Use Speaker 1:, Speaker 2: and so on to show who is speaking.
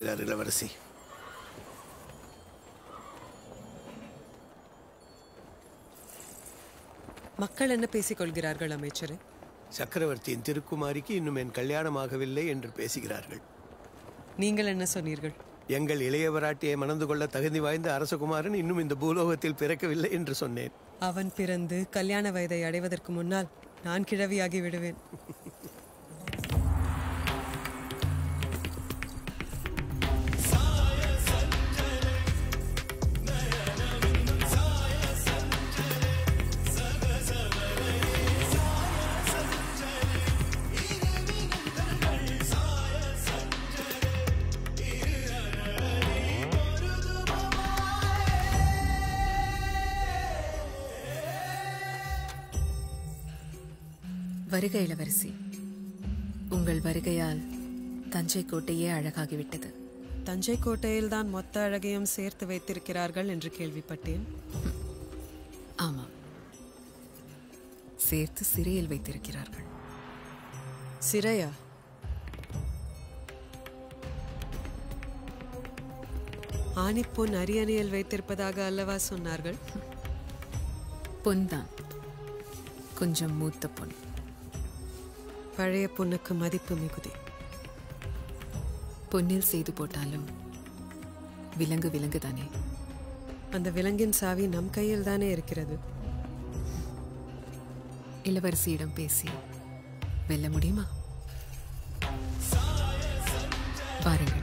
Speaker 1: இருக்கிறார் இளவரசி
Speaker 2: மக்கள் என்ன பேசிக் கொள்கிறார்கள் அமைச்சரே
Speaker 1: சக்கரவர்த்தியின் திருக்குமாரிக்கு இன்னும் என் கல்யாணமாகவில்லை என்று பேசுகிறார்கள்
Speaker 2: நீங்கள் என்ன சொன்னீர்கள்
Speaker 1: எங்கள் இளையவராட்டியை மணந்து கொள்ள தகுதி வாய்ந்த அரசகுமாரன் இன்னும் இந்த பூலோகத்தில் பிறக்கவில்லை என்று சொன்னேன்
Speaker 2: அவன் பிறந்து கல்யாண வயதை அடைவதற்கு முன்னால் நான் கிழவியாகி விடுவேன்
Speaker 3: வருக இளவரசி உங்கள் வருகையால் தஞ்சை கோட்டையே அழகாகிவிட்டது
Speaker 2: தஞ்சை கோட்டையில் தான் மொத்த அழகையும் சேர்த்து வைத்திருக்கிறார்கள் என்று கேள்விப்பட்டேன்
Speaker 3: ஆமாம் சேர்த்து சிறையில் வைத்திருக்கிறார்கள்
Speaker 2: சிறையா ஆணிப்பொன் அரியணையில் வைத்திருப்பதாக அல்லவா சொன்னார்கள்
Speaker 3: பொன்தான் கொஞ்சம் மூத்த பொன்
Speaker 2: பழைய பொண்ணுக்கு மதிப்பு மிகுதி
Speaker 3: பொன்னில் செய்து போட்டாலும் விலங்கு விலங்கு தானே
Speaker 2: அந்த விலங்கின் சாவி நம் கையில் தானே இருக்கிறது
Speaker 3: இளவரசியிடம் பேசி வெல்ல முடியுமா பாருங்கள்